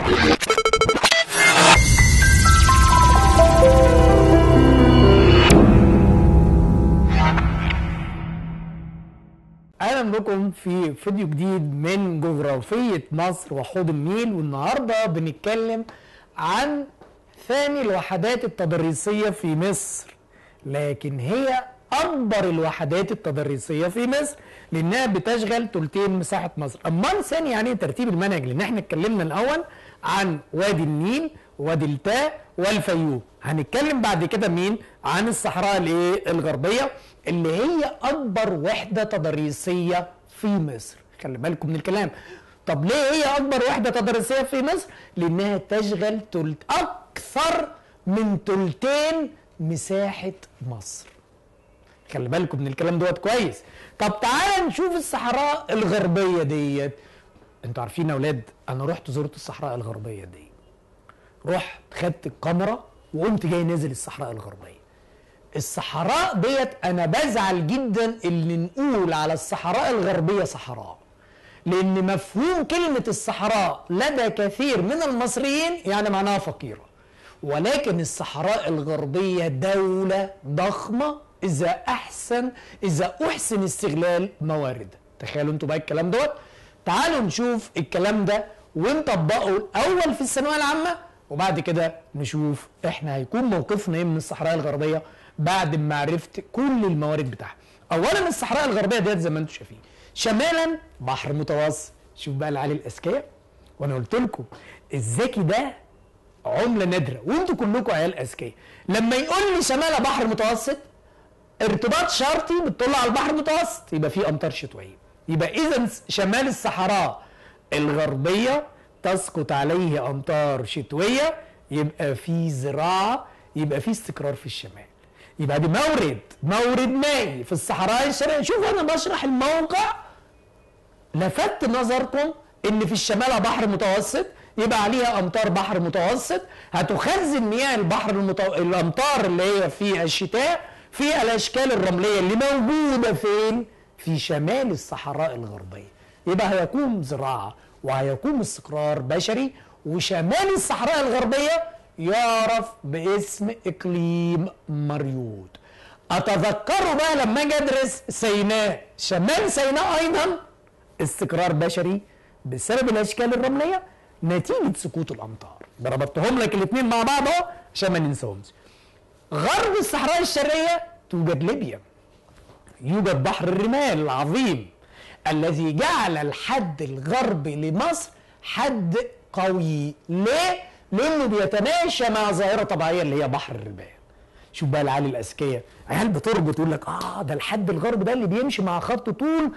اهلا بكم في فيديو جديد من جغرافية مصر وحوض النيل والنهاردة بنتكلم عن ثاني الوحدات التدريسية في مصر لكن هي اكبر الوحدات التدريسية في مصر لانها بتشغل تلتين مساحة مصر اما ثاني يعني ترتيب المنهج لان احنا اتكلمنا الاول عن وادي النيل وادي التاء والفيوم هنتكلم بعد كده مين عن الصحراء الايه الغربيه اللي هي اكبر وحده تدريسيه في مصر خلي بالكم من الكلام طب ليه هي اكبر وحده تدريسيه في مصر لانها تشغل تلت اكثر من تلتين مساحه مصر خلي بالكم من الكلام دوت كويس طب تعال نشوف الصحراء الغربيه ديت انتوا عارفين يا اولاد انا رحت زرت الصحراء الغربيه دي رحت خدت الكاميرا وقمت جاي نازل الصحراء الغربيه الصحراء ديت انا بزعل جدا اللي نقول على الصحراء الغربيه صحراء لان مفهوم كلمه الصحراء لدى كثير من المصريين يعني معناها فقيره ولكن الصحراء الغربيه دوله ضخمه اذا احسن اذا احسن استغلال مواردها تخيلوا انتوا بقى الكلام دوت تعالوا نشوف الكلام ده ونطبقه الاول في الثانويه العامه وبعد كده نشوف احنا هيكون موقفنا ايه من الصحراء الغربيه بعد ما عرفت كل الموارد بتاعها اولا الصحراء الغربيه ديت زي ما انتم شايفين شمالا بحر متوسط شوف بقى العالي الاذكياء وانا قلت لكم الذكي ده عمله نادره وانتوا كلكم عيال اذكياء لما يقول لي شمال بحر متوسط ارتباط شرطي بتطل على البحر المتوسط يبقى في امطار شتويه يبقى اذا شمال الصحراء الغربيه تسقط عليه امطار شتويه يبقى في زراعه يبقى في استقرار في الشمال يبقى دي مورد مورد مائي في الصحراء الشرقيه شوف انا بشرح الموقع لفت نظركم ان في الشمال بحر متوسط يبقى عليها امطار بحر متوسط هتخزن مياه البحر المتو... الامطار اللي هي في الشتاء في الاشكال الرمليه اللي موجوده فين في شمال الصحراء الغربيه يبقى هيكون زراعه وهيكون استقرار بشري وشمال الصحراء الغربيه يعرف باسم اقليم مريوط اتذكره بقى لما اجي ادرس سيناء شمال سيناء ايضا استقرار بشري بسبب الاشكال الرمليه نتيجه سقوط الامطار ربطتهم لك الاثنين مع بعض اهو عشان ما ننساهمش غرب الصحراء الشرقيه توجد ليبيا يوجد بحر الرمال العظيم الذي جعل الحد الغربي لمصر حد قوي ليه؟ لانه بيتماشى مع ظاهره طبيعيه اللي هي بحر الرمال شوف بقى العيال الاذكياء عيال بتربط يقول لك اه ده الحد الغربي ده اللي بيمشي مع خط طول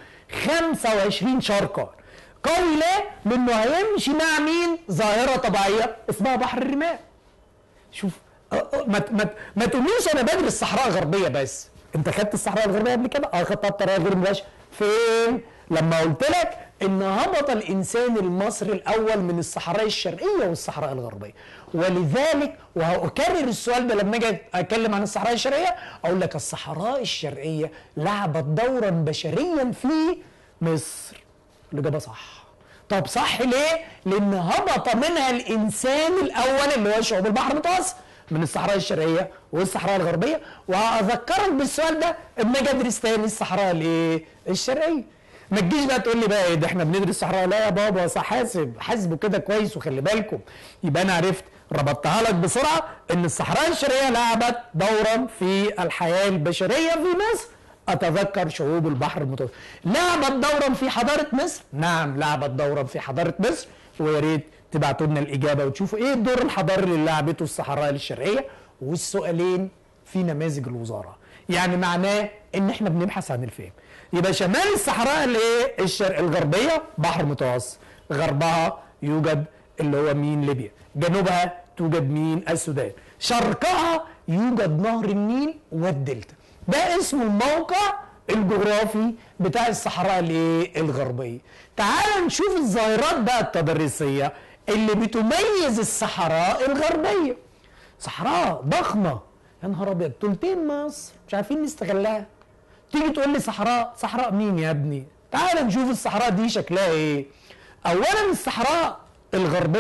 25 شرقه قوي ليه؟ لانه هيمشي مع مين؟ ظاهره طبيعيه اسمها بحر الرمال شوف ما ما ما تقوليش انا بدرس الصحراء الغربيه بس انت خدت الصحراء الغربيه قبل كده اه خدتها بطريقه غير مباشره فين لما قلت لك ان هبط الانسان المصري الاول من الصحراء الشرقيه والصحراء الغربيه ولذلك وهكرر السؤال ده لما اجي اتكلم عن الصحراء الشرقيه اقول لك الصحراء الشرقيه لعبت دورا بشريا في مصر الاجابه صح طب صح ليه لان هبط منها الانسان الاول اللي هو شعوب البحر المتوسط من الصحراء الشرقيه والصحراء الغربيه وهذكرك بالسؤال ده اما اجي ادرس تاني الصحراء الايه الشرقيه ما تجيش بقى تقول لي بقى ايه ده احنا بندرس صحراء لا يا بابا صح حاسب حاسبه كده كويس وخلي بالكم يبقى انا عرفت ربطتها لك بسرعه ان الصحراء الشرقيه لعبت دورا في الحياه البشريه في مصر اتذكر شعوب البحر المتوسط لعبت دورا في حضاره مصر نعم لعبت دورا في حضاره مصر ويا ريت تبعتوا لنا الاجابه وتشوفوا ايه الدور الحضاري اللي لعبته الصحراء الشرقيه والسؤالين في نماذج الوزاره يعني معناه ان احنا بنبحث عن الفهم يبقى شمال الصحراء الايه الشرق الغربيه بحر متوسط غربها يوجد اللي هو مين ليبيا جنوبها توجد مين السودان شرقها يوجد نهر النيل والدلتا ده اسمه الموقع الجغرافي بتاع الصحراء الايه الغربيه تعال نشوف الظاهرات بقى التدريسيه اللي بتميز الصحراء الغربيه صحراء ضخمه يا نهار ابيض تلتين مصر مش عارفين نستغلها تيجي تقول لي صحراء صحراء مين يا ابني تعال نشوف الصحراء دي شكلها ايه اولا الصحراء الغربيه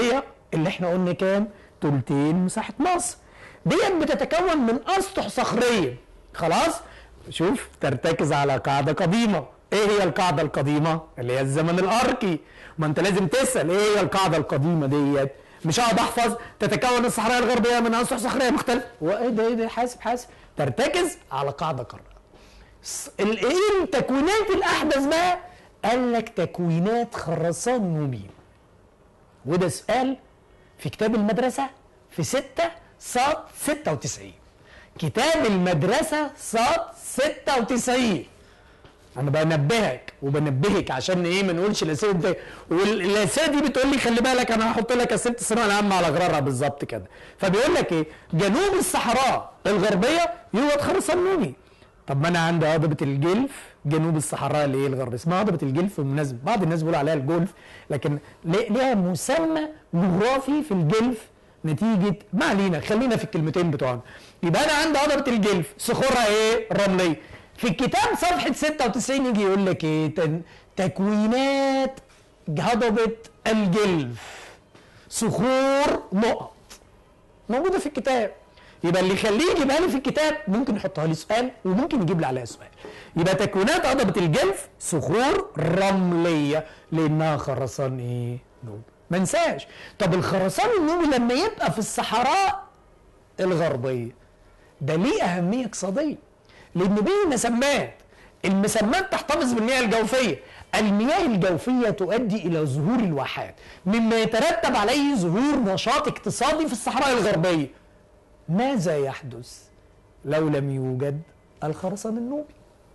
اللي احنا قلنا كام تلتين مساحه مصر ديت بتتكون من اسطح صخريه خلاص شوف ترتكز على قاعده قديمه ايه هي القاعده القديمه اللي هي الزمن الاركي ما انت لازم تسال ايه هي القاعده القديمه ديت مش هقعد احفظ تتكون الصحراء الغربيه من اسطح صخريه مختلفه وايه ده ايه ده حاسب حاسب ترتكز على قاعده قاريه الايه التكوينات الاحدث بقى قال لك تكوينات خرسان نوبي وده سؤال في كتاب المدرسه في 6 صاد 96 كتاب المدرسه صاد 96 انا بنبهك وبنبهك عشان ايه ما نقولش الاسئله دي والاسئله دي بتقول لي خلي بالك انا هحط لك اسئله الثانويه العامه على غرارها بالظبط كده فبيقول لك ايه جنوب الصحراء الغربيه يوجد خرسان نوبي طب ما انا عندي هضبه الجلف جنوب الصحراء اللي هي الغرب اسمها هضبه الجلف بالمناسبه بعض الناس بيقولوا عليها الجولف لكن ليها مسمى جغرافي في الجلف نتيجه ما علينا خلينا في الكلمتين بتوعنا يبقى انا عندي هضبه الجلف صخورها ايه رمليه في الكتاب صفحه 96 يجي يقول لك ايه تكوينات هضبه الجلف صخور نقط موجوده في الكتاب يبقى اللي يخليه يجيبها لي في الكتاب ممكن يحطها لي سؤال وممكن يجيب لي عليها سؤال يبقى تكوينات هضبه الجلف صخور رمليه لانها خرسان ايه نوبي ما انساش طب الخرسان النوبي لما يبقى في الصحراء الغربيه ده ليه اهميه اقتصاديه لان بيه مسمات المسمات تحتفظ بالمياه الجوفيه المياه الجوفية تؤدي إلى ظهور الواحات مما يترتب عليه ظهور نشاط اقتصادي في الصحراء الغربية ماذا يحدث لو لم يوجد الخرسان النوبي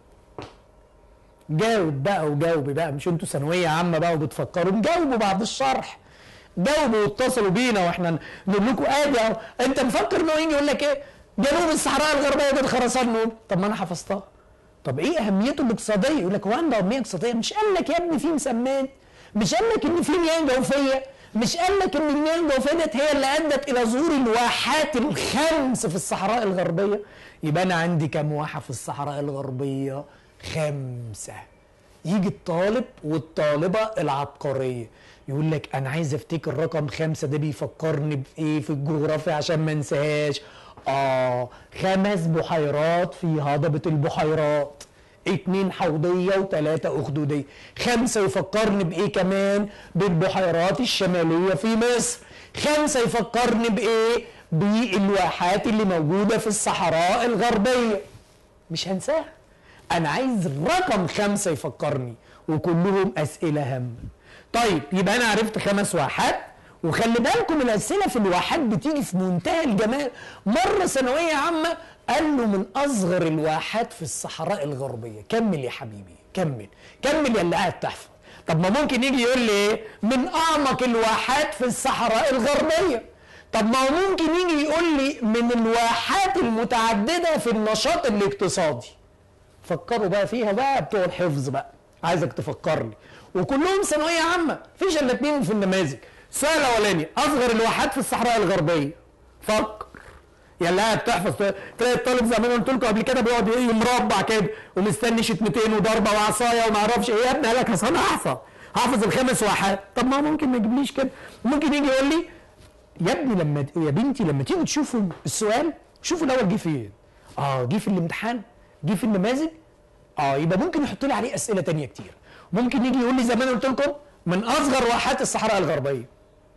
جاوب بقى وجاوبي بقى مش انتوا ثانويه عامه بقى وبتفكروا جاوبوا بعد الشرح جاوبوا واتصلوا بينا واحنا نقول لكم ادي اهو انت مفكر انه يجي يقول لك ايه جنوب الصحراء الغربيه دي خرسان نوبي طب ما انا حفظتها طب ايه اهميته الاقتصاديه يقول لك هو عنده اهميه اقتصاديه مش قال لك يا ابني في مسمات مش قال لك ان في مياه جوفيه مش قال لك ان المياه الجوفيه هي اللي ادت الى ظهور الواحات الخمس في الصحراء الغربيه يبقى انا عندي كام واحه في الصحراء الغربيه خمسه يجي الطالب والطالبه العبقريه يقول لك انا عايز افتكر رقم خمسه ده بيفكرني بايه في الجغرافيا عشان ما انساهاش اه خمس بحيرات في هضبه البحيرات اتنين حوضية وتلاتة أخدودية خمسة يفكرني بإيه كمان بالبحيرات الشمالية في مصر خمسة يفكرني بإيه بالواحات اللي موجودة في الصحراء الغربية مش هنساها أنا عايز رقم خمسة يفكرني وكلهم أسئلة هم طيب يبقى أنا عرفت خمس واحات وخلي بالكم الأسئلة في الواحات بتيجي في منتهى الجمال مرة ثانوية عامة قال له من اصغر الواحات في الصحراء الغربيه كمل يا حبيبي كمل كمل يا اللي قاعد تحفظ طب ما ممكن يجي يقول لي ايه من اعمق الواحات في الصحراء الغربيه طب ما هو ممكن يجي يقول لي من الواحات المتعدده في النشاط الاقتصادي فكروا بقى فيها بقى بتوع الحفظ بقى عايزك تفكر لي وكلهم ثانويه عامه فيش الا اتنين في النماذج السؤال الاولاني اصغر الواحات في الصحراء الغربيه فكر يا اللي قاعد تحفظ تلاقي الطالب زي ما انا قلت لكم قبل كده بيقعد ايه مربع كده ومستني شتمتين وضربه وعصايه وما اعرفش ايه يا ابني قال لك اصل انا هحفظ هحفظ الخمس واحات طب ما ممكن ما يجيبليش كده ممكن يجي يقول لي يا ابني لما يا بنتي لما تيجوا تشوفوا السؤال شوفوا الاول جه فين اه جه في الامتحان جه في النماذج اه يبقى ممكن يحط لي عليه اسئله تانية كتير ممكن يجي يقول لي زي ما انا قلت لكم من اصغر واحات الصحراء الغربيه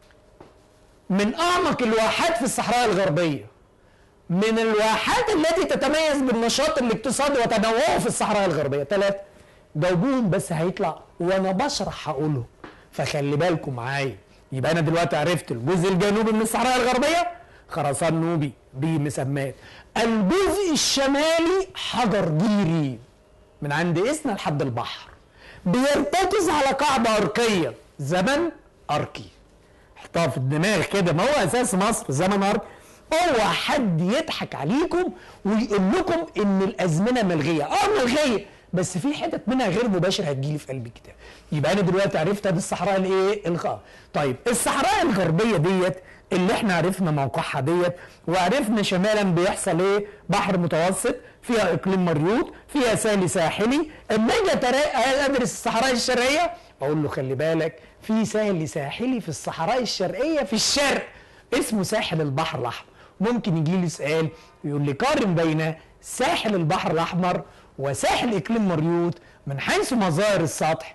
من اعمق الواحات في الصحراء الغربيه من الواحات التي تتميز بالنشاط الاقتصادي وتنوعه في الصحراء الغربيه ثلاثه جاوبوهم بس هيطلع وانا بشرح هقوله فخلي بالكم معايا يبقى انا دلوقتي عرفت الجزء الجنوبي من الصحراء الغربيه خرسان نوبي بمسمات الجزء الشمالي حجر جيري من عند اسنا لحد البحر بيرتكز على قاعده اركيه زمن اركي احطها في الدماغ كده ما هو اساس مصر زمن اركي اوعى حد يضحك عليكم ويقول لكم ان الازمنه ملغيه اه ملغيه بس في حتت منها غير مباشر هتجيلي في قلب الكتاب يبقى انا دلوقتي عرفت ادي الصحراء الايه الغ طيب الصحراء الغربيه ديت اللي احنا عرفنا موقعها ديت وعرفنا شمالا بيحصل ايه بحر متوسط فيها اقليم مريوط فيها سهل ساحلي اما اجي أترا- ادرس الصحراء الشرقيه اقول له خلي بالك في سهل ساحلي في الصحراء الشرقيه في الشرق اسمه ساحل البحر الاحمر ممكن يجي لي سؤال يقول لي قارن بين ساحل البحر الاحمر وساحل اقليم مريوط من حيث مظاهر السطح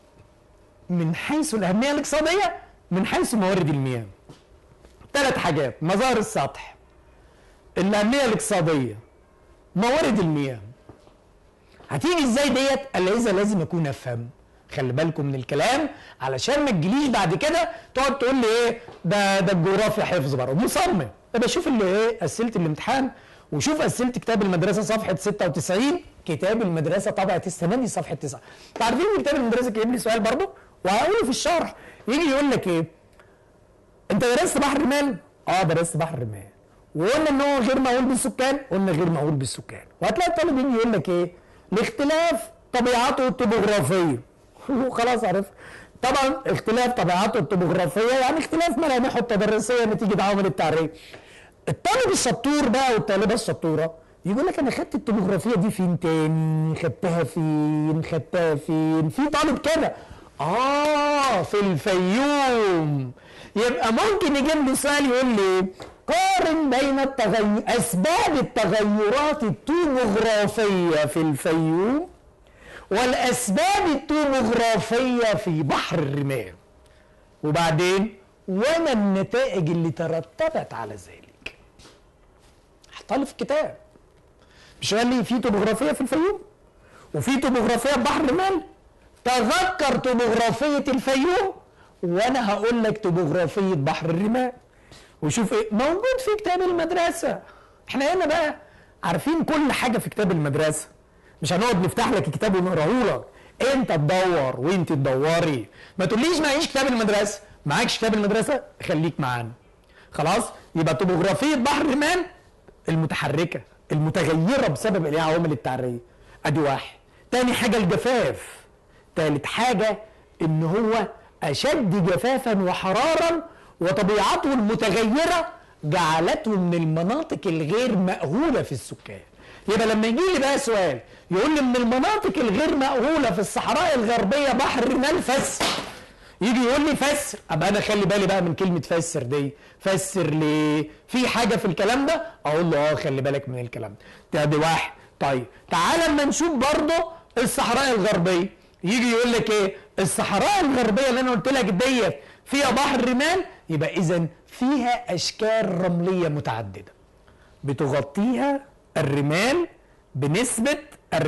من حيث الاهميه الاقتصاديه من حيث موارد المياه ثلاث حاجات مظاهر السطح الاهميه الاقتصاديه موارد المياه هتيجي ازاي ديت الا اذا لازم اكون افهم خلي بالكم من الكلام علشان ما تجيليش بعد كده تقعد تقول لي ايه ده ده الجغرافيا حفظ بره مصمم يبقى شوف اللي ايه اسئله الامتحان وشوف اسئله كتاب المدرسه صفحه 96 كتاب المدرسه طبعه السنه دي صفحه 9 انتوا عارفين ان كتاب المدرسه جايب لي سؤال برضه وهقوله في الشرح يجي يقول لك ايه انت درست بحر الرمال؟ اه درست بحر الرمال وقلنا ان هو غير مأهول بالسكان قلنا غير مأهول بالسكان وهتلاقي الطالب يجي يقول لك ايه لاختلاف طبيعته الطبوغرافيه وخلاص عرف طبعا اختلاف طبيعته الطبوغرافيه يعني اختلاف ملامحه التدريسيه نتيجه عوامل التعريه الطالب الشطور بقى والطالبه الشطوره يقول لك انا خدت الطبوغرافيه دي فين تاني خدتها فين خدتها فين في طالب كده اه في الفيوم يبقى ممكن يجيب لي سؤال يقول لي قارن بين التغير اسباب التغيرات الطبوغرافيه في الفيوم والاسباب الطبوغرافيه في بحر الرمال وبعدين وما النتائج اللي ترتبت على ذلك حطها لي في الكتاب مش قال لي في طبوغرافيه في الفيوم وفي طبوغرافيه في بحر الرمال تذكر طبوغرافيه الفيوم وانا هقول لك طبوغرافيه بحر الرمال وشوف ايه موجود في كتاب المدرسه احنا هنا بقى عارفين كل حاجه في كتاب المدرسه مش هنقعد نفتح لك الكتاب ونقراه لك انت تدور وانت تدوري ما تقوليش معيش كتاب المدرسه معاكش كتاب المدرسه خليك معانا خلاص يبقى طبوغرافيه بحر الرمال المتحركه المتغيره بسبب الايه عوامل التعريه ادي واحد تاني حاجه الجفاف تالت حاجه ان هو اشد جفافا وحرارا وطبيعته المتغيره جعلته من المناطق الغير مأهوله في السكان يبقى لما يجي لي بقى سؤال يقول لي من المناطق الغير مأهوله في الصحراء الغربيه بحر الرمال فسر يجي يقول لي فسر ابقى انا خلي بالي بقى من كلمه فسر دي فسر ليه في حاجه في الكلام ده اقول له اه خلي بالك من الكلام ده دي واحد طيب تعال اما نشوف برضه الصحراء الغربيه يجي يقول لك ايه الصحراء الغربيه اللي انا قلت لك ديت فيها بحر الرمال يبقى اذا فيها اشكال رمليه متعدده بتغطيها الرمال بنسبه 40%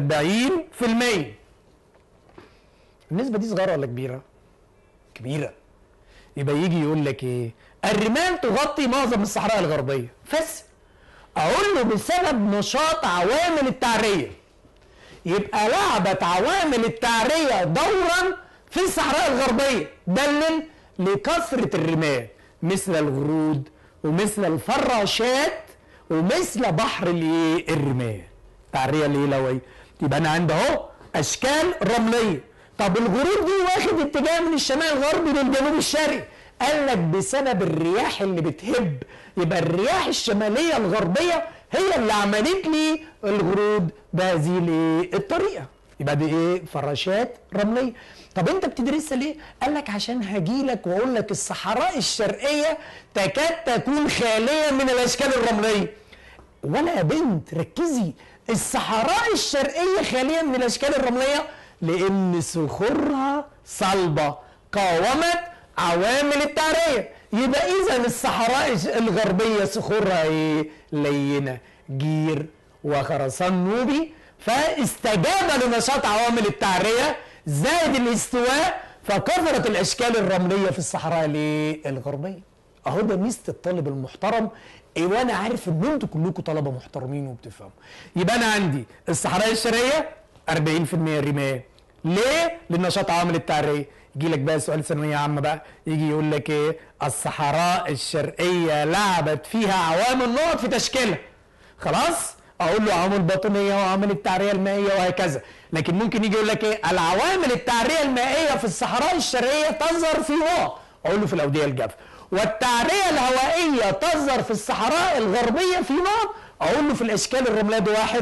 النسبه دي صغيره ولا كبيره كبيره يبقى يجي يقول لك ايه الرمال تغطي معظم الصحراء الغربيه بس اقول له بسبب نشاط عوامل التعريه يبقى لعبت عوامل التعريه دورا في الصحراء الغربيه دلل لكثره الرمال مثل الغرود ومثل الفراشات ومثل بحر الايه الرمال تعريه الايه لوي يبقى انا عندي اهو اشكال رمليه طب الغروب دي واخد اتجاه من الشمال الغربي للجنوب الشرقي قال لك بسبب الرياح اللي بتهب يبقى الرياح الشماليه الغربيه هي اللي عملت لي الغروب بهذه الايه الطريقه يبقى دي ايه فراشات رمليه طب انت بتدرسها ليه قال لك عشان هاجي لك واقول لك الصحراء الشرقيه تكاد تكون خاليه من الاشكال الرمليه ولا يا بنت ركزي الصحراء الشرقيه خاليه من الاشكال الرمليه لان صخورها صلبه قاومت عوامل التعريه يبقى اذا الصحراء الغربيه صخورها ايه لينه جير وخرسان نوبي فاستجاب لنشاط عوامل التعريه زاد الاستواء فكثرت الاشكال الرمليه في الصحراء الايه الغربيه اهو ده ميزه الطالب المحترم إيه وانا عارف ان انتوا كلكم طلبه محترمين وبتفهموا يبقى انا عندي الصحراء الشرقيه 40% رمال ليه؟ لنشاط عوامل التعريه يجي لك بقى سؤال ثانويه عامه بقى يجي يقول لك ايه الصحراء الشرقيه لعبت فيها عوامل نقط في تشكيلها خلاص اقول له عوامل باطنيه وعوامل التعريه المائيه وهكذا لكن ممكن يجي يقول لك ايه العوامل التعريه المائيه في الصحراء الشرقيه تظهر في واء اقول له في الاوديه الجافه والتعريه الهوائيه تظهر في الصحراء الغربيه في نار اقول له في الاشكال الرمليه دي واحد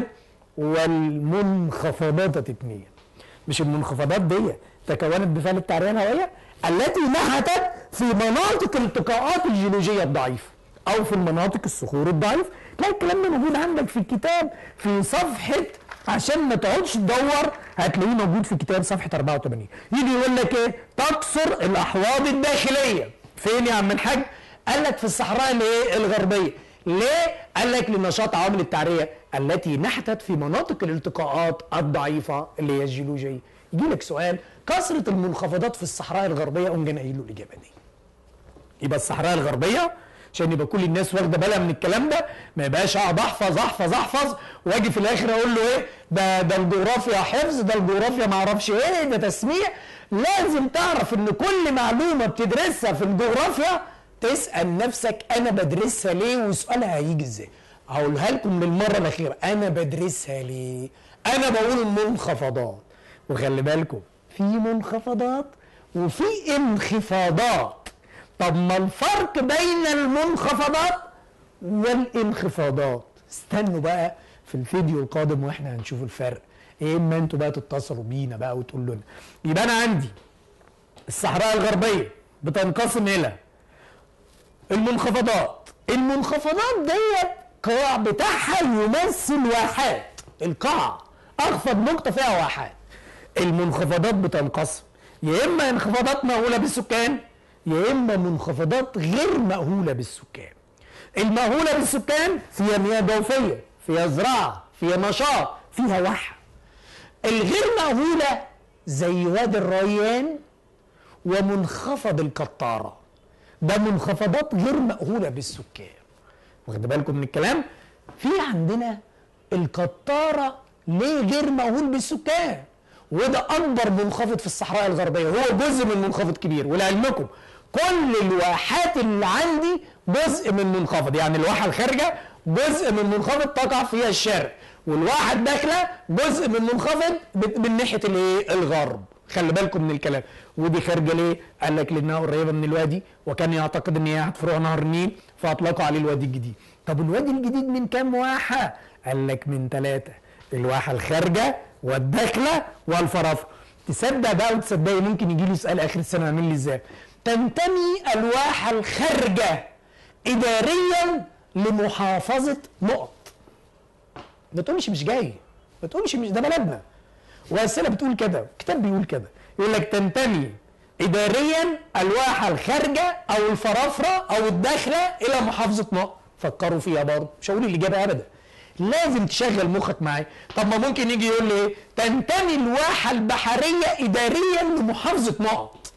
والمنخفضات اثنين مش المنخفضات دي تكونت بفعل التعريه الهوائيه التي نحتت في مناطق التقاءات الجيولوجيه الضعيفه او في المناطق الصخور الضعيفه تلاقي الكلام ده موجود عندك في الكتاب في صفحه عشان ما تقعدش تدور هتلاقيه موجود في كتاب صفحه 84 يجي يقول لك ايه تكسر الاحواض الداخليه فين يا عم الحاج قال لك في الصحراء الايه الغربيه ليه قال لك لنشاط عوامل التعريه التي نحتت في مناطق الالتقاءات الضعيفه اللي هي الجيولوجيه يجي لك سؤال كثره المنخفضات في الصحراء الغربيه قوم جاي قايل له الاجابه دي يبقى الصحراء الغربيه عشان يبقى كل الناس واخده بالها من الكلام ده ما يبقاش اقعد احفظ احفظ احفظ واجي في الاخر اقول له ايه ده ده الجغرافيا حفظ ده الجغرافيا ما اعرفش ايه ده تسميع لازم تعرف ان كل معلومه بتدرسها في الجغرافيا تسال نفسك انا بدرسها ليه وسؤالها هيجي ازاي هقولها لكم للمره الاخيره انا بدرسها ليه انا بقول المنخفضات وخلي بالكم في منخفضات وفي انخفاضات طب ما الفرق بين المنخفضات والانخفاضات استنوا بقى في الفيديو القادم واحنا هنشوف الفرق يا اما انتوا بقى تتصلوا بينا بقى وتقولوا لنا يبقى انا عندي الصحراء الغربيه بتنقسم الى المنخفضات المنخفضات ديت القاع بتاعها يمثل واحات القاع اخفض نقطه فيها واحات المنخفضات بتنقسم يا اما انخفاضات مأهوله بالسكان يا اما منخفضات غير مأهوله بالسكان المأهوله بالسكان فيها مياه جوفيه فيها زراعه فيها نشاط فيها وحة الغير مأهوله زي وادي الريان ومنخفض القطاره ده منخفضات غير مأهوله بالسكان واخد بالكم من الكلام في عندنا القطاره ليه غير مأهول بالسكان وده اكبر منخفض في الصحراء الغربيه هو جزء من منخفض كبير ولعلمكم كل الواحات اللي عندي جزء من منخفض يعني الواحه الخارجه جزء من منخفض تقع فيها الشرق والواحه الداخله جزء من منخفض من ناحيه الايه الغرب خلي بالكم من الكلام ودي خارجه ليه؟ قال لك لانها قريبه من الوادي وكان يعتقد ان هي هتفرع نهر النيل فاطلقوا عليه الوادي الجديد. طب الوادي الجديد من كام واحه؟ قال لك من ثلاثه الواحه الخارجه والداخله والفرافره. تصدق بقى وتصدقي ممكن يجي لي سؤال اخر السنه اعمل لي ازاي؟ تنتمي الواحه الخارجه اداريا لمحافظه نقط. ما تقولش مش جاي ما تقولش مش ده بلدنا والسنه بتقول كده الكتاب بيقول كده يقول لك تنتمي اداريا الواحه الخارجه او الفرافره او الداخله الى محافظه نقط فكروا فيها برضه مش هقول الاجابه ابدا لازم تشغل مخك معايا طب ما ممكن يجي يقول لي ايه تنتمي الواحه البحريه اداريا لمحافظه نقط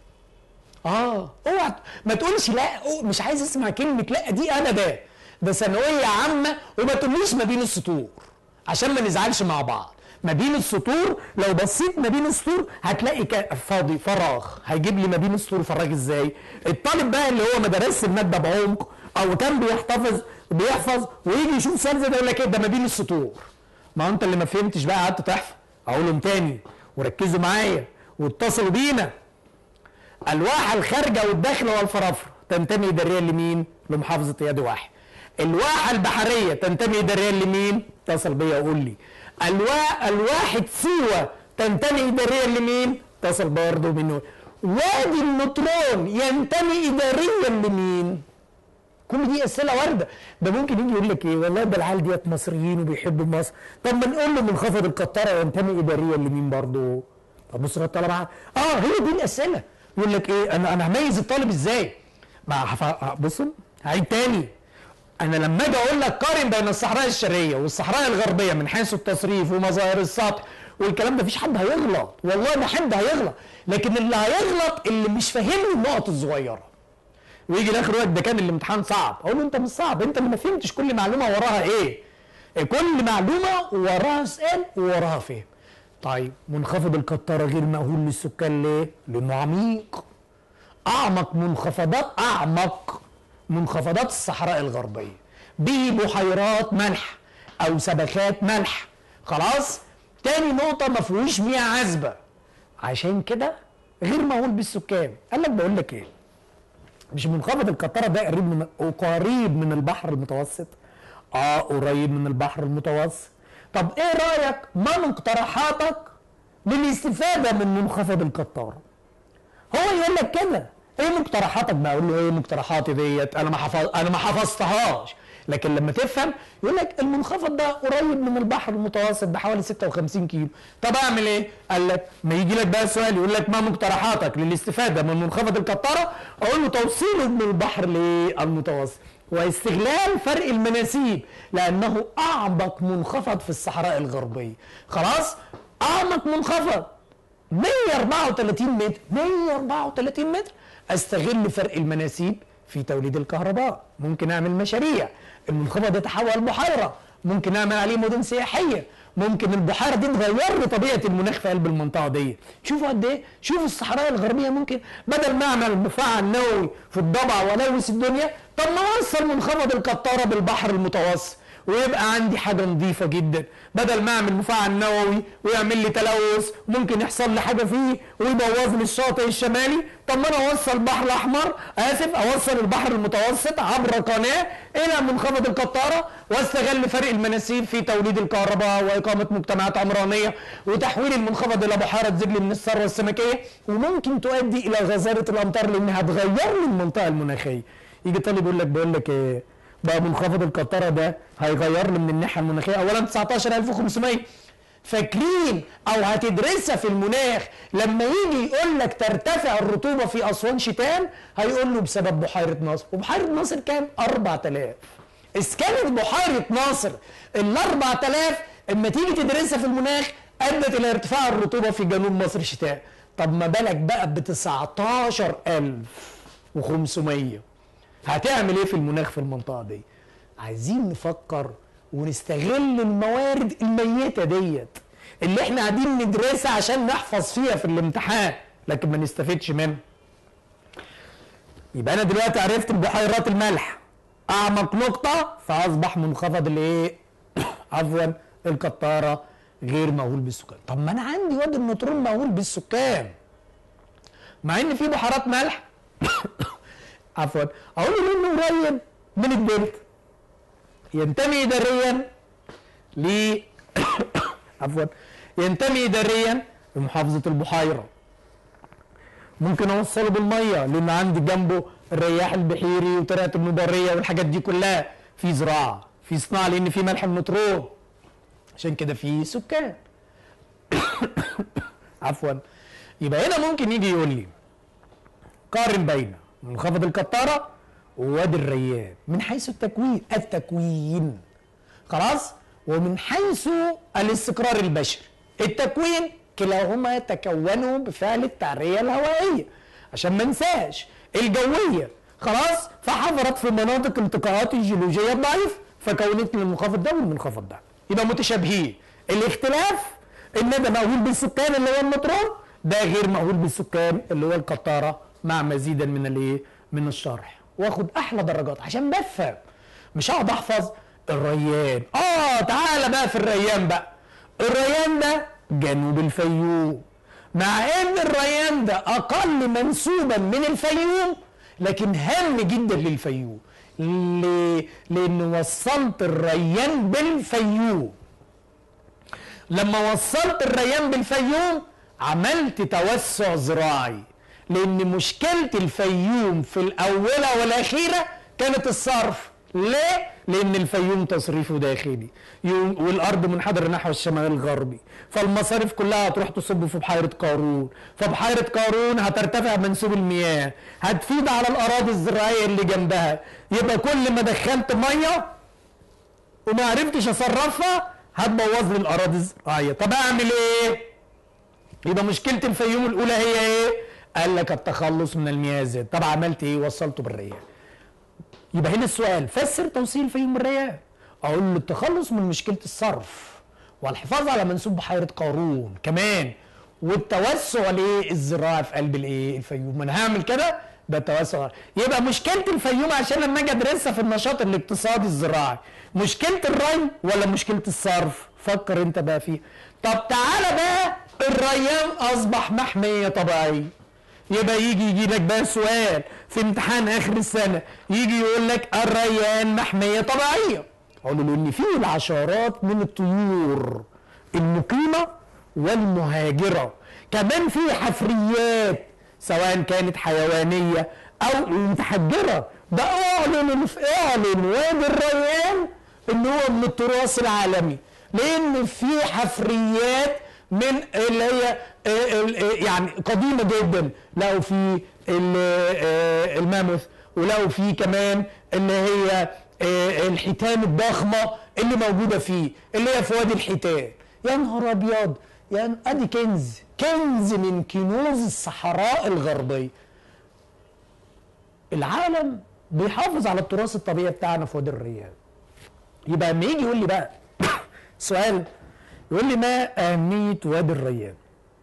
اه اوعى ما تقولش لا أوه مش عايز اسمع كلمه لا دي ابدا ده ثانويه عامه وما تقوليش ما بين السطور عشان ما نزعلش مع بعض ما بين السطور لو بصيت ما بين السطور هتلاقي فاضي فراغ هيجيب لي ما بين السطور فراغ ازاي الطالب بقى اللي هو ما درسش الماده بعمق او كان بيحتفظ بيحفظ ويجي يشوف سؤال زي ده يقول لك ايه ده ما بين السطور ما انت اللي ما فهمتش بقى قعدت تحفظ اقولهم تاني وركزوا معايا واتصلوا بينا الواحه الخارجه والداخله والفرافره تنتمي اداريا لمين؟ لمحافظه يد واحد. الواحه البحريه تنتمي اداريا لمين؟ اتصل بيا وقول لي. الوا... الواحد سيوه تنتمي اداريا لمين؟ اتصل برضه منه. وادي النطرون ينتمي اداريا لمين؟ كل دي اسئله وارده ده ممكن يجي يقول لك ايه والله ده العيال ديت مصريين وبيحبوا مصر طب ما نقول له منخفض القطاره ينتمي اداريا لمين برضه؟ طب بص الطلبه اه هي دي الاسئله يقول لك ايه انا انا هميز الطالب ازاي؟ ما بصوا هعيد تاني انا لما اجي اقول لك قارن بين الصحراء الشرقيه والصحراء الغربيه من حيث التصريف ومظاهر السطح والكلام ده مفيش حد هيغلط والله ما حد هيغلط لكن اللي هيغلط اللي مش فاهم النقط الصغيره ويجي الاخر وقت ده كان الامتحان صعب اقول له انت مش صعب انت اللي ما فهمتش كل معلومه وراها ايه كل معلومه وراها سؤال ووراها فهم طيب منخفض القطاره غير مأهول للسكان ليه؟ لانه عميق اعمق منخفضات اعمق منخفضات الصحراء الغربيه به بحيرات ملح او سبخات ملح خلاص تاني نقطه ما فيهوش مياه عذبه عشان كده غير مهول بالسكان قال لك بقول لك ايه مش منخفض القطاره ده قريب من قريب من البحر المتوسط اه قريب من البحر المتوسط طب ايه رايك ما مقترحاتك للاستفاده من منخفض القطاره هو يقول لك كده ايه مقترحاتك بقى اقول له ايه مقترحاتي ديت انا ما حفظ انا ما حفظتهاش لكن لما تفهم يقول لك المنخفض ده قريب من البحر المتوسط بحوالي 56 كيلو طب اعمل ايه قال لك ما يجي لك بقى سؤال يقول لك ما مقترحاتك للاستفاده من منخفض القطاره اقول له توصيله من البحر للمتوسط واستغلال فرق المناسيب لانه اعمق منخفض في الصحراء الغربيه خلاص اعمق منخفض 134 متر 134 متر استغل فرق المناسيب في توليد الكهرباء ممكن اعمل مشاريع المنخفض يتحول بحيره ممكن اعمل عليه مدن سياحيه ممكن البحيره دي تغير لي طبيعه المناخ في قلب المنطقه دي شوفوا قد ايه شوفوا الصحراء الغربيه ممكن بدل ما اعمل مفاعل نووي في الضبع والوث الدنيا طب ما اوصل منخفض القطاره بالبحر المتوسط ويبقى عندي حاجه نظيفه جدا بدل ما اعمل مفاعل نووي ويعمل لي تلوث ممكن يحصل لي حاجه فيه ويبوظ لي الشاطئ الشمالي طب ما انا اوصل البحر الاحمر اسف اوصل البحر المتوسط عبر قناه الى منخفض القطاره واستغل فرق المناسيب في توليد الكهرباء واقامه مجتمعات عمرانيه وتحويل المنخفض الى بحيره زجل من الثروه السمكيه وممكن تؤدي الى غزاره الامطار لانها هتغير لي المنطقه المناخيه يجي طالب يقول لك بقول لك ايه بقى منخفض القطره ده هيغير لي من الناحيه المناخيه اولا 19500 فاكرين او هتدرسها في المناخ لما يجي يقول لك ترتفع الرطوبه في اسوان شتان هيقول له بسبب بحيره ناصر وبحيره ناصر كام 4000 اسكان بحيره ناصر ال 4000 اما تيجي تدرسها في المناخ ادت الى ارتفاع الرطوبه في جنوب مصر شتاء طب ما بالك بقى ب 19500 هتعمل ايه في المناخ في المنطقه دي عايزين نفكر ونستغل الموارد الميته ديت اللي احنا قاعدين ندرسها عشان نحفظ فيها في الامتحان لكن ما نستفدش منها يبقى انا دلوقتي عرفت بحيرات الملح اعمق نقطه فاصبح منخفض الايه عفوا القطاره غير مهول بالسكان طب ما انا عندي وادي النطرون مهول بالسكان مع ان في بحيرات ملح عفوا اقول له انه قريب من الدلتا ينتمي اداريا ل عفوا ينتمي اداريا لمحافظه البحيره ممكن اوصله بالميه لان عندي جنبه الرياح البحيري وطريقه المبريه والحاجات دي كلها في زراعه في صناعه لان في ملح النطرون عشان كده في سكان عفوا يبقى هنا ممكن يجي يقول لي قارن بين منخفض القطاره ووادي الريان من حيث التكوين التكوين خلاص ومن حيث الاستقرار البشري التكوين كلاهما تكونوا بفعل التعريه الهوائيه عشان ما انساش الجويه خلاص فحضرت في مناطق التقاءات الجيولوجيه الضعيف فكونت لي المنخفض ده والمنخفض ده يبقى متشابهين الاختلاف ان ده مأهول بالسكان اللي هو النطرون ده غير مأهول بالسكان اللي هو القطاره مع مزيدا من الايه من الشرح واخد احلى درجات عشان بفهم مش هقعد احفظ الريان اه تعالى بقى في الريان بقى الريان ده جنوب الفيوم مع ان الريان ده اقل منسوبا من الفيوم لكن هام جدا للفيوم ليه؟ لان وصلت الريان بالفيوم لما وصلت الريان بالفيوم عملت توسع زراعي لان مشكله الفيوم في الاولى والاخيره كانت الصرف ليه لان الفيوم تصريفه داخلي والارض منحدره نحو الشمال الغربي فالمصارف كلها هتروح تصب في بحيره قارون فبحيره قارون هترتفع منسوب المياه هتفيد على الاراضي الزراعيه اللي جنبها يبقى كل ما دخلت ميه وما عرفتش اصرفها هتبوظ لي الاراضي الزراعيه طب اعمل ايه يبقى مشكله الفيوم الاولى هي ايه قال لك التخلص من المياه الزاد طب عملت ايه وصلته بالريان يبقى هنا السؤال فسر توصيل الفيوم بالريان اقول له التخلص من مشكله الصرف والحفاظ على منسوب بحيره قارون كمان والتوسع الايه الزراعي في قلب الايه الفيوم ما انا هعمل كده ده توسع يبقى مشكله الفيوم عشان لما اجي ادرسها في النشاط الاقتصادي الزراعي مشكله الري ولا مشكله الصرف فكر انت بقى فيه طب تعالى بقى الريان اصبح محميه طبيعيه يبقى يجي يجي لك بقى سؤال في امتحان اخر السنه يجي يقول لك الريان محميه طبيعيه اقول له ان في العشرات من الطيور المقيمه والمهاجره كمان في حفريات سواء كانت حيوانيه او متحجره ده اعلن اعلن وادي الريان ان هو من التراث العالمي لان في حفريات من اللي هي يعني قديمه جدا لقوا في الماموث ولقوا في كمان اللي هي الحيتان الضخمه اللي موجوده فيه اللي هي في وادي الحيتان يا نهار ابيض يعني ادي كنز كنز من كنوز الصحراء الغربيه العالم بيحافظ على التراث الطبيعي بتاعنا في وادي الريان يبقى لما يجي يقول لي بقى سؤال يقول لي ما اهميه وادي الريان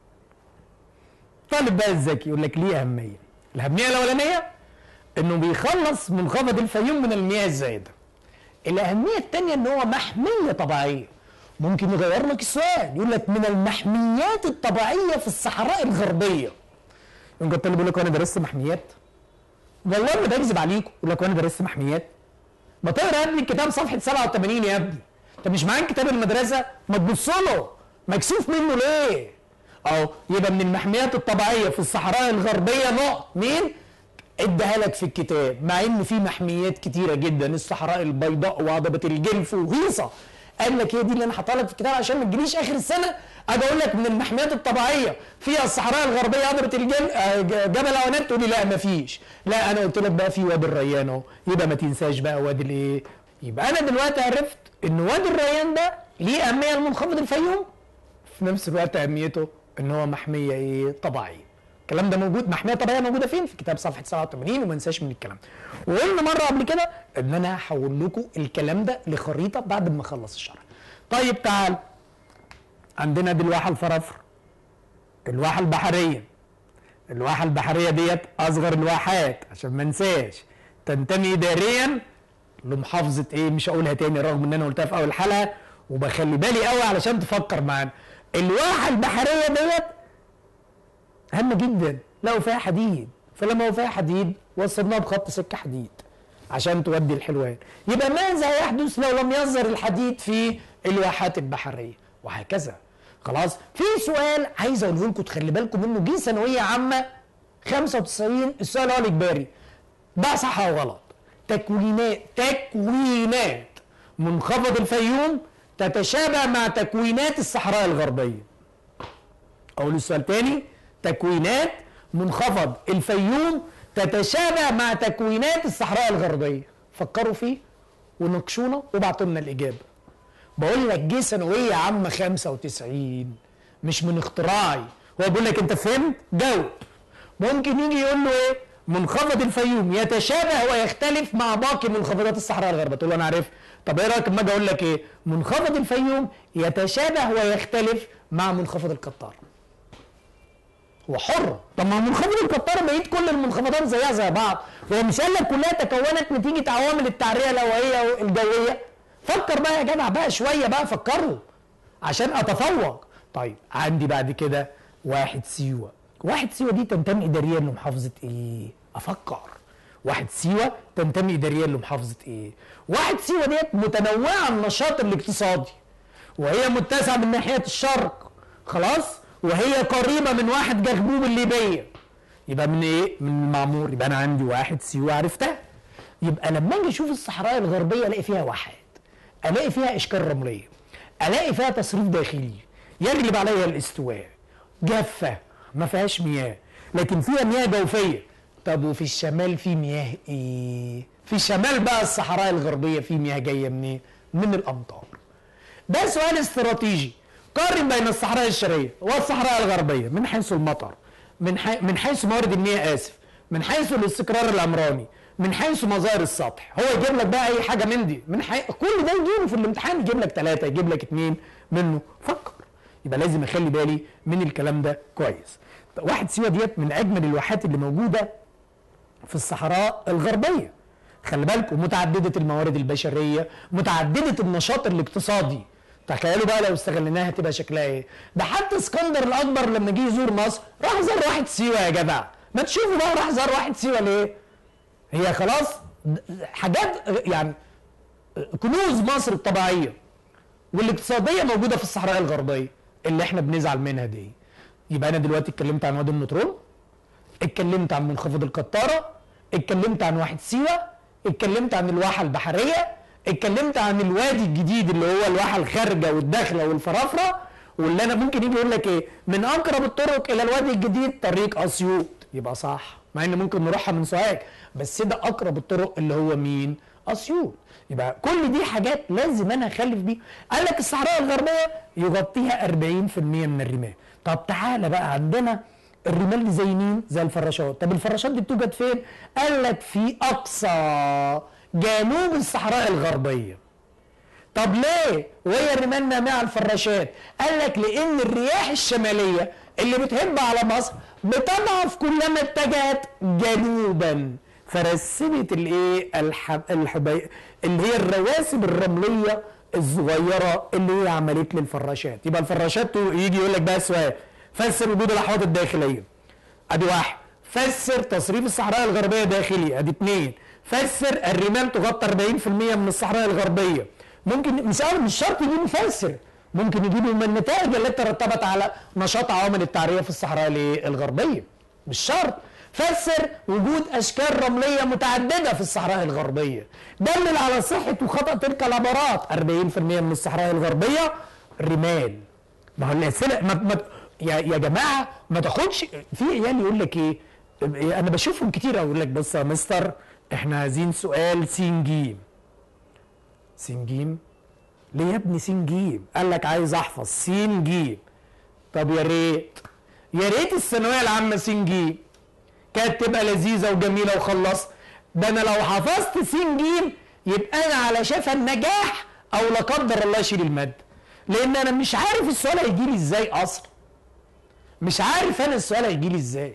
طالب بقى الذكي يقول لك ليه اهميه الاهميه الاولانيه انه بيخلص منخفض الفيوم من المياه الزايده الاهميه الثانيه ان هو محميه طبيعيه ممكن يغير لك السؤال يقول لك من المحميات الطبيعيه في الصحراء الغربيه يقوم الطالب يقول لك وانا درست محميات والله ما بكذب عليكم يقول لك وانا درست محميات ما تقرا يا ابني الكتاب صفحه 87 يا ابني انت مش معاك كتاب المدرسه ما تبص له مكسوف منه ليه اهو يبقى من المحميات الطبيعيه في الصحراء الغربيه نقط مين اديها لك في الكتاب مع ان في محميات كتيره جدا الصحراء البيضاء وهضبه الجلف وهيصه قال لك هي دي اللي انا حاطها لك في الكتاب عشان ما تجيليش اخر السنه اجي اقول لك من المحميات الطبيعيه فيها الصحراء الغربيه هضبه الجل جبل عوانات تقول لي لا ما فيش لا انا قلت لك بقى في وادي الريان اهو يبقى ما تنساش بقى وادي الايه يبقى انا دلوقتي عرفت ان وادي الريان ده ليه اهميه لمنخفض الفيوم في نفس الوقت اهميته ان هو محميه ايه طبيعيه الكلام ده موجود محميه طبيعيه موجوده فين في كتاب صفحه 87 وما ننساش من الكلام وقلنا مره قبل كده ان انا هحول لكم الكلام ده لخريطه بعد ما اخلص الشرح طيب تعال عندنا دي الواحه الفرافره الواحه البحريه الواحه البحريه ديت اصغر الواحات عشان ما انساش تنتمي اداريا لمحافظه ايه مش هقولها تاني رغم ان انا قلتها في اول حلقه وبخلي بالي قوي علشان تفكر معانا الواحه البحريه ديت هامه جدا لقوا فيها حديد فلما هو فيها حديد وصلناها بخط سكه حديد عشان تودي الحلوان يبقى ماذا يحدث لو لم يظهر الحديد في الواحات البحريه وهكذا خلاص في سؤال عايز اقوله لكم تخلي بالكم منه جه ثانويه عامه 95 السؤال هو الاجباري ده صح او غلط تكوينات تكوينات منخفض الفيوم تتشابه مع تكوينات الصحراء الغربيه اقول السؤال تاني تكوينات منخفض الفيوم تتشابه مع تكوينات الصحراء الغربيه فكروا فيه وناقشونا وابعتوا لنا الاجابه بقول لك جه ثانويه عامه 95 مش من اختراعي هو بيقول لك انت فهمت جاوب ممكن يجي يقول له ايه منخفض الفيوم يتشابه ويختلف مع باقي منخفضات الصحراء الغربيه تقول له انا عارف طب ايه رايك اما اجي اقول لك ايه منخفض الفيوم يتشابه ويختلف مع منخفض القطار هو حر طب ما منخفض القطار بقيت كل المنخفضات زيها زي بعض هو مش قال لك كلها تكونت نتيجه عوامل التعريه الهوائيه والجويه فكر بقى يا جدع بقى شويه بقى فكروا عشان اتفوق طيب عندي بعد كده واحد سيوه واحد سيوه دي تنتمي اداريا لمحافظه ايه افكر واحد سيوه تنتمي اداريا لمحافظه ايه واحد سيوه ديت متنوعه النشاط الاقتصادي وهي متسعه من ناحيه الشرق خلاص وهي قريبه من واحد جغبوب الليبيه يبقى من ايه من المعمور يبقى انا عندي واحد سيوه عرفتها يبقى لما اجي اشوف الصحراء الغربيه الاقي فيها واحات الاقي فيها اشكال رمليه الاقي فيها تصريف داخلي يغلب عليها الاستواء جافه ما فيهاش مياه لكن فيها مياه جوفيه طب وفي الشمال في مياه ايه في الشمال بقى الصحراء الغربيه في مياه جايه منين من الامطار ده سؤال استراتيجي قارن بين الصحراء الشرقيه والصحراء الغربيه من حيث المطر من حي... من حيث موارد المياه اسف من حيث الاستقرار العمراني من حيث مظاهر السطح هو يجيب لك بقى اي حاجه من دي من حي... كل ده يجيبه في الامتحان يجيب لك ثلاثه يجيب لك اثنين منه فكر يبقى لازم اخلي بالي من الكلام ده كويس واحد سيوه ديت من اجمل الواحات اللي موجوده في الصحراء الغربيه خلي بالكم متعدده الموارد البشريه متعدده النشاط الاقتصادي تخيلوا بقى لو استغليناها تبقى شكلها ايه ده حتى اسكندر الاكبر لما جه يزور مصر راح زار واحد سيوه يا جدع ما تشوفوا بقى راح زار واحد سيوه ليه هي خلاص حاجات يعني كنوز مصر الطبيعيه والاقتصاديه موجوده في الصحراء الغربيه اللي احنا بنزعل منها دي يبقى انا دلوقتي اتكلمت عن وادي النطرون اتكلمت عن منخفض القطاره اتكلمت عن واحد سيوه اتكلمت عن الواحه البحريه اتكلمت عن الوادي الجديد اللي هو الواحه الخارجه والداخله والفرافره واللي انا ممكن يجي يقول لك ايه من اقرب الطرق الى الوادي الجديد طريق اسيوط يبقى صح مع ان ممكن نروحها من سوهاج بس ده اقرب الطرق اللي هو مين اسيوط يبقى كل دي حاجات لازم انا اخلف بيها قال لك الصحراء الغربيه يغطيها 40% من الرمال طب تعالى بقى عندنا الرمال دي زي مين زي الفراشات طب الفراشات دي بتوجد فين قال لك في اقصى جنوب الصحراء الغربيه طب ليه وهي الرمال مع الفراشات قال لك لان الرياح الشماليه اللي بتهب على مصر بتضعف كلما اتجهت جنوبا فرسبت الايه الحب... الحبي... اللي هي الرواسب الرمليه الصغيره اللي هي عملت لي الفراشات يبقى الفراشات يجي يقول لك بقى سؤال فسر وجود الاحواض الداخليه ادي واحد فسر تصريف الصحراء الغربيه داخلي ادي اثنين فسر الرمال تغطي 40% من الصحراء الغربيه ممكن مش مش شرط يجيب مفسر ممكن يجيبوا من النتائج التي ترتبت على نشاط عوامل التعريه في الصحراء الغربيه مش شرط فسر وجود اشكال رمليه متعدده في الصحراء الغربيه دلل على صحه وخطا تلك العبارات 40% من الصحراء الغربيه رمال ما هو الاسئله ما ما يا يا جماعه ما تاخدش في عيال يقول لك ايه انا بشوفهم كتير يقول لك بص يا مستر احنا عايزين سؤال س ج س ج ليه يا ابني س ج قال لك عايز احفظ س ج طب يا ريت يا ريت الثانويه العامه س ج كانت تبقى لذيذه وجميله وخلصت ده انا لو حفظت س ج يبقى انا على شفا النجاح او لا قدر الله اشيل الماده لان انا مش عارف السؤال هيجي لي ازاي اصلا مش عارف انا السؤال هيجي لي ازاي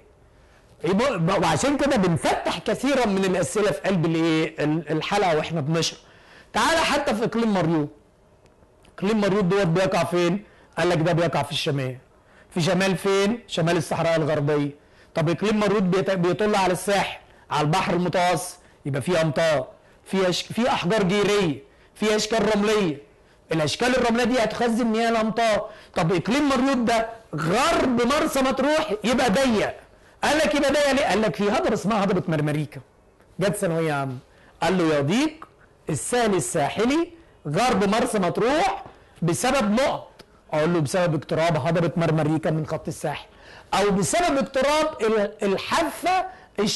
وعشان كده بنفتح كثيرا من الاسئله في قلب الايه الحلقه واحنا بنشرح تعالى حتى في اقليم مريوط اقليم مريوط دوت بيقع فين قال لك ده بيقع في الشمال في شمال فين شمال الصحراء الغربيه طب اقليم مريوط بيطل على الساحل على البحر المتوسط يبقى فيه امطار في أشك... في احجار جيريه في اشكال رمليه الاشكال الرمليه دي هتخزن مياه الامطار طب اقليم مريوط ده غرب مرسى مطروح يبقى ضيق قال لك يبقى ضيق ليه؟ قال لك في هضبه اسمها هضبه مرمريكا جت ثانويه عامه قال له يضيق السهل الساحلي غرب مرسى مطروح بسبب نقط اقول له بسبب اقتراب هضبه مرمريكا من خط الساحل او بسبب اقتراب الحافه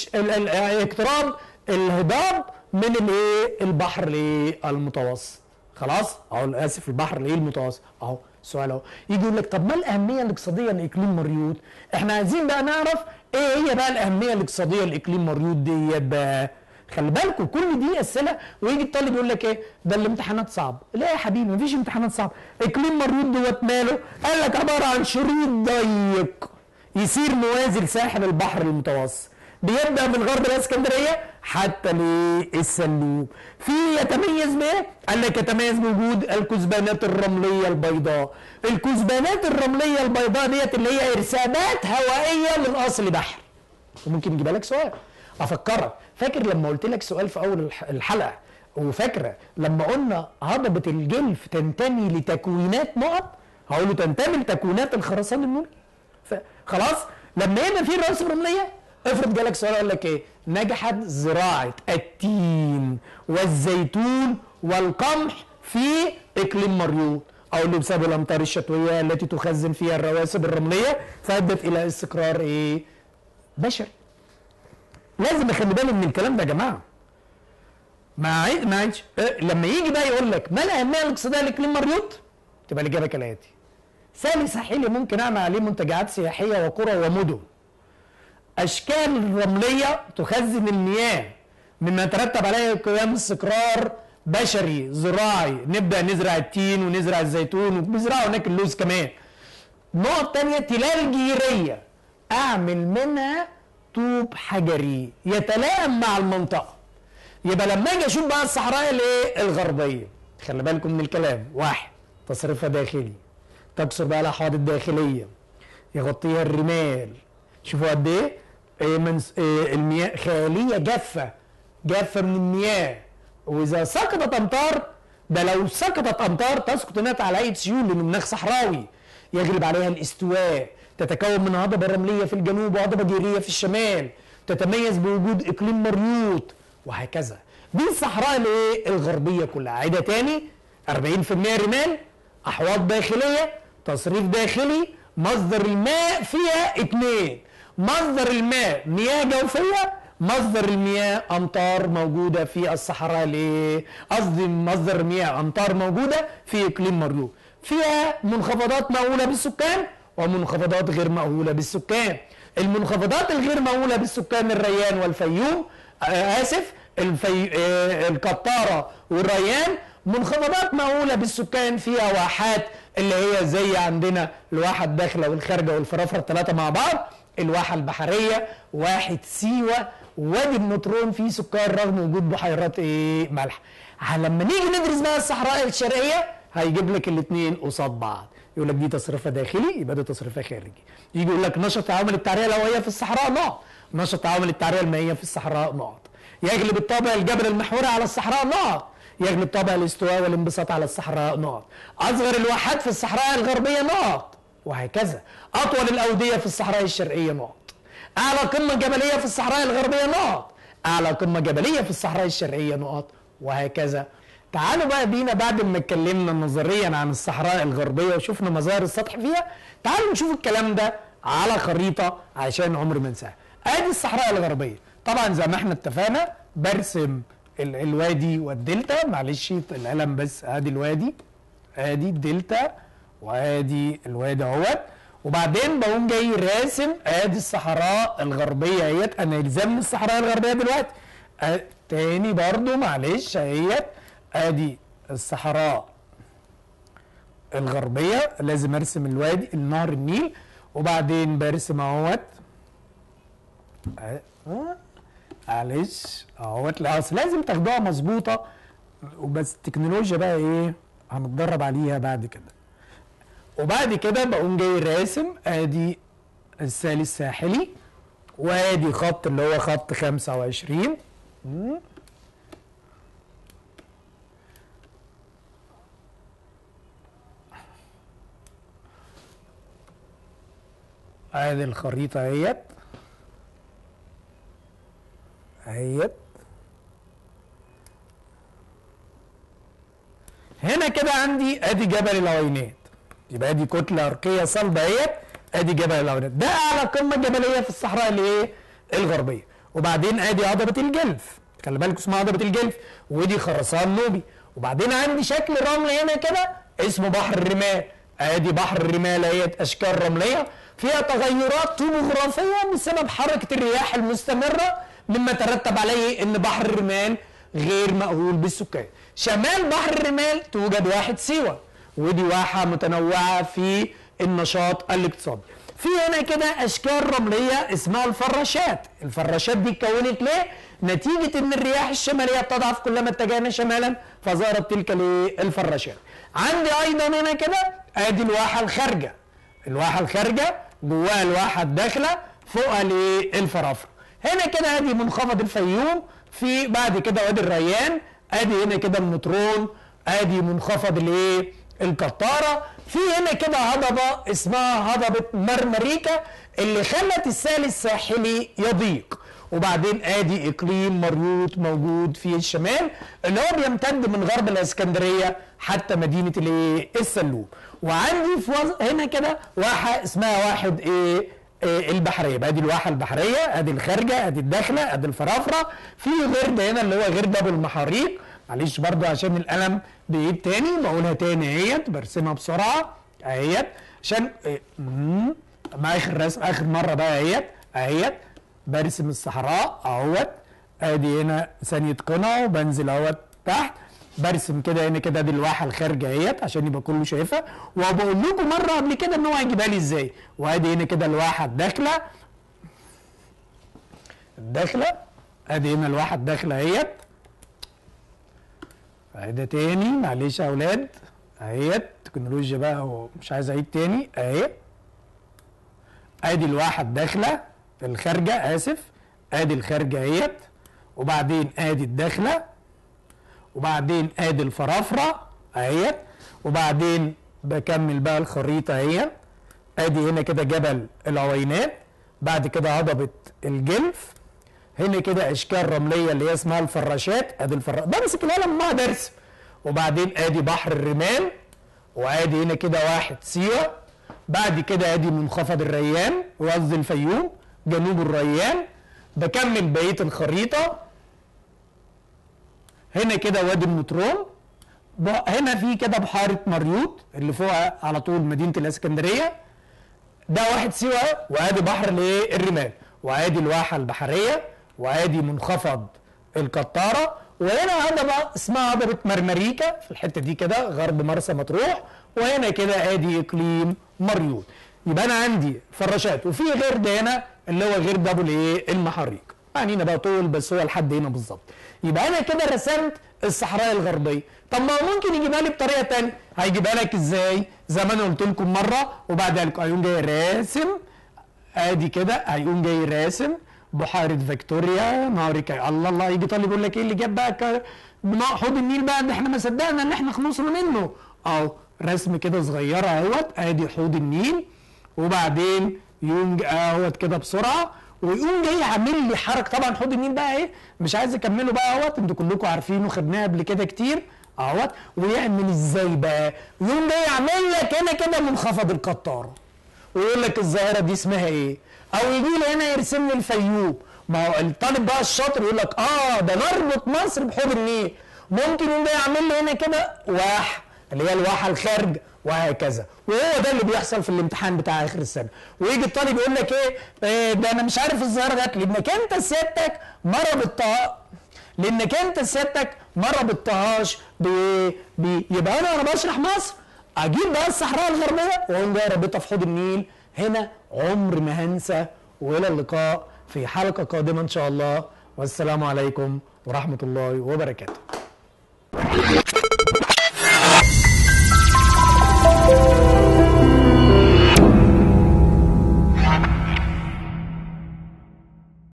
اقتراب الهضاب من الايه البحر المتوسط خلاص اهو اسف البحر الايه المتوسط اهو السؤال اهو يجي يقول لك طب ما الاهميه الاقتصاديه لاقليم مريوط احنا عايزين بقى نعرف ايه هي بقى الاهميه الاقتصاديه لاقليم مريوط ديت بقى خلي بالكم كل دي اسئله ويجي الطالب يقول لك ايه ده الامتحانات صعب لا يا حبيبي مفيش امتحانات صعب اقليم مريوط دوت ماله قال لك عباره عن شريط ضيق يسير موازي لساحل البحر المتوسط بيبدا من غرب الاسكندريه حتى للسلوم في يتميز بايه؟ قال لك يتميز بوجود الكثبانات الرمليه البيضاء الكثبانات الرمليه البيضاء ديت اللي هي ارسالات هوائيه من اصل بحر وممكن يجيب لك سؤال افكرك فاكر لما قلت لك سؤال في اول الحلقه وفاكره لما قلنا هضبه الجلف تنتمي لتكوينات نقط هقول له تنتمي لتكوينات الخرسان النوري خلاص لما يبقى في الرأس الرمليه افرض جالك سؤال يقول لك ايه نجحت زراعه التين والزيتون والقمح في اقليم مريوط اقول له بسبب الامطار الشتويه التي تخزن فيها الرواسب الرمليه فادت الى استقرار ايه بشري لازم اخلي بالي من الكلام ده يا جماعه ما ما إيه؟ لما يجي بقى يقول لك ما الاهميه الاقتصاديه لاقليم مريوط تبقى الاجابه كالاتي سالي ساحلي ممكن اعمل عليه منتجعات سياحيه وقرى ومدن اشكال رمليه تخزن المياه مما يترتب عليه قيام استقرار بشري زراعي نبدا نزرع التين ونزرع الزيتون وبيزرعوا هناك اللوز كمان نقط تانية تلال جيريه اعمل منها طوب حجري يتلائم مع المنطقه يبقى لما اجي اشوف بقى الصحراء الايه الغربيه خلي بالكم من الكلام واحد تصريفها داخلي تكسر بقى الاحواض الداخليه يغطيها الرمال شوفوا قد ايه إيه منس... إيه المياه خاليه جافه جافه من المياه واذا سقطت امطار ده لو سقطت امطار تسقط هناك على هيئه سيول لانه مناخ صحراوي يغلب عليها الاستواء تتكون من هضبه رمليه في الجنوب وهضبه جيريه في الشمال تتميز بوجود اقليم مريوط وهكذا دي الصحراء الايه الغربيه كلها عيدها تاني 40% رمال احواض داخليه تصريف داخلي مصدر الماء فيها اثنين مصدر الماء مياه جوفيه مصدر المياه امطار موجوده في الصحراء الايه قصدي مصدر المياه امطار موجوده في اقليم مريوط فيها منخفضات مأهوله بالسكان ومنخفضات غير مأهوله بالسكان المنخفضات الغير مأهوله بالسكان الريان والفيوم آه اسف الفي... آه القطاره والريان منخفضات مأهوله بالسكان فيها واحات اللي هي زي عندنا الواحه الداخله والخارجه والفرافره الثلاثه مع بعض الواحه البحريه واحد سيوه وادي النطرون فيه سكان رغم وجود بحيرات ايه ملح لما نيجي ندرس بقى الصحراء الشرقيه هيجيب لك الاثنين قصاد بعض يقول لك دي تصريفها داخلي يبقى ده تصريفها خارجي يجي يقول لك نشط تعامل التعريه الهوائيه في الصحراء نقط نشط تعامل التعريه المائيه في الصحراء نقط يغلب الطابع الجبل المحوري على الصحراء نقط يغلب طابع الاستواء والانبساط على الصحراء نقط اصغر الواحات في الصحراء الغربيه نقط وهكذا اطول الاوديه في الصحراء الشرقيه نقط اعلى قمه جبليه في الصحراء الغربيه نقط اعلى قمه جبليه في الصحراء الشرقيه نقط وهكذا تعالوا بقى بينا بعد ما اتكلمنا نظريا عن الصحراء الغربيه وشفنا مظاهر السطح فيها تعالوا نشوف الكلام ده على خريطه عشان عمر ما انساها ادي الصحراء الغربيه طبعا زي ما احنا اتفقنا برسم ال- الوادي والدلتا معلش القلم بس ادي الوادي ادي الدلتا وادي الوادي اهوت وبعدين بقوم جاي راسم ادي الصحراء الغربيه اهيت انا يلزمني الصحراء الغربيه دلوقتي آه تاني برضو معلش اهيت ادي الصحراء الغربيه لازم ارسم الوادي النهر النيل وبعدين برسم اهوت آه، آه، معلش اهوت لا اصل لازم تاخدوها مظبوطه وبس التكنولوجيا بقى ايه هنتدرب عليها بعد كده وبعد كده بقوم جاي راسم ادي السالي الساحلي وادي خط اللي هو خط 25 مم. ادي الخريطة اهيت اهيت هنا كده عندي ادي جبل العوينات يبقى ادي كتله ارقيه صلبه اهيت ادي جبل العوينات ده اعلى قمه جبليه في الصحراء الايه الغربيه وبعدين ادي هضبه الجلف خلي بالكم اسمها هضبه الجلف ودي خرسان نوبي وبعدين عندي شكل رمل هنا كده اسمه بحر الرمال ادي بحر الرمال اهيت اشكال رمليه فيها تغيرات طبوغرافيه بسبب حركه الرياح المستمره مما ترتب عليه ان بحر الرمال غير مأهول بالسكان شمال بحر الرمال توجد واحد سيوة ودي واحة متنوعة في النشاط الاقتصادي في هنا كده اشكال رمليه اسمها الفراشات الفراشات دي اتكونت ليه نتيجه ان الرياح الشماليه بتضعف كلما اتجهنا شمالا فظهرت تلك الايه الفراشات عندي ايضا هنا كده ادي الواحه الخارجه الواحه الخارجه جواها الواحه الداخله فوقها الايه الفرافره هنا كده ادي منخفض الفيوم في بعد كده وادي الريان ادي هنا كده النطرون ادي منخفض الايه القطاره في هنا كده هضبه اسمها هضبه مرمريكا اللي خلت السال الساحلي يضيق وبعدين ادي اقليم مريوط موجود في الشمال اللي هو بيمتد من غرب الاسكندريه حتى مدينه الايه السلوم وعندي في وز... هنا كده واحه اسمها واحد ايه إيه البحريه يبقى ادي الواحه البحريه ادي الخارجه ادي الداخله ادي الفرافره في غرد هنا اللي هو غرد ابو المحاريق معلش برضو عشان القلم بايد تاني بقولها تاني اهيت برسمها بسرعه اهيت عشان إيه مم، مع اخر رسم اخر مره بقى اهيت اهيت برسم الصحراء اهوت ادي هنا ثانيه قنا وبنزل اهوت تحت برسم كده هنا كده دي الواحه الخارجه اهيت عشان يبقى كله شايفها وبقول لكم مره قبل كده ان هو هيجيبها لي ازاي وادي هنا كده الواحه الداخله الداخله ادي هنا الواحد داخله اهيت اهي تاني معلش يا اولاد اهيت تكنولوجيا بقى ومش عايز اعيد تاني اهي ادي الواحد داخله الخارجه اسف ادي الخارجه اهيت وبعدين ادي الداخله وبعدين ادي الفرافره اهيت وبعدين بكمل بقى الخريطه اهي ادي هنا كده جبل العوينات بعد كده هضبه الجلف هنا كده اشكال رمليه اللي هي اسمها الفراشات ادي الفرا بمسك القلم ما برسم وبعدين ادي بحر الرمال وادي هنا كده واحد سيوه بعد كده ادي منخفض الريان وقصدي الفيوم جنوب الريان بكمل بقيه الخريطه هنا كده وادي النطرون ب- هنا في كده بحيره مريوط اللي فوق على طول مدينه الاسكندريه ده واحد سيوه وادي بحر الايه الرمال وادي الواحه البحريه وادي منخفض القطاره وهنا هضبه اسمها هضبه مرمريكا في الحته دي كده غرب مرسى مطروح وهنا كده ادي اقليم مريوط يبقى انا عندي فراشات وفي غير ده هنا اللي هو غير ده ابو الايه المحاريق يعني هنا بقى طول بس هو لحد هنا بالظبط يبقى انا كده رسمت الصحراء الغربيه طب ما هو ممكن يجيبها لي بطريقه تانية هيجيبها لك ازاي زي ما انا قلت لكم مره وبعد ذلك هيقوم جاي راسم ادي كده هيقوم جاي راسم بحيره فيكتوريا نهر كا الله الله يجي طالب يقول لك ايه اللي جاب بقى ك- بناء حوض النيل بقى ده احنا ما صدقنا ان احنا خلصنا منه اهو رسم كده صغيره اهوت ادي حوض النيل وبعدين يقوم جا- اهوت كده بسرعه ويقوم جاي عامل لي حركه طبعا حوض النيل بقى ايه مش عايز اكمله بقى اهوت انتوا كلكم عارفينه خدناه قبل كده كتير اهوت ويعمل ازاي بقى يقوم جاي يعمل لك هنا كده منخفض القطاره ويقول لك الظاهره دي اسمها ايه او يجي لي هنا يرسم لي الفيوم ما هو الطالب بقى الشاطر يقول لك اه ده نربط مصر بحوض النيل ممكن يقوم جاي يعمل لي هنا كده واح اللي هي الواحه الخارج وهكذا وهو ده اللي بيحصل في الامتحان بتاع اخر السنه ويجي الطالب يقول لك ايه آه، ده انا مش عارف الظاهره جت لانك انت سيادتك ما ربطتها لانك انت سيادتك ما ربطتهاش ب ب- يبقى انا وانا بشرح مصر اجيب بقى الصحراء الغربيه واقوم جاي رابطها في حوض النيل هنا عمر ما هنسى والى اللقاء في حلقه قادمه ان شاء الله والسلام عليكم ورحمه الله وبركاته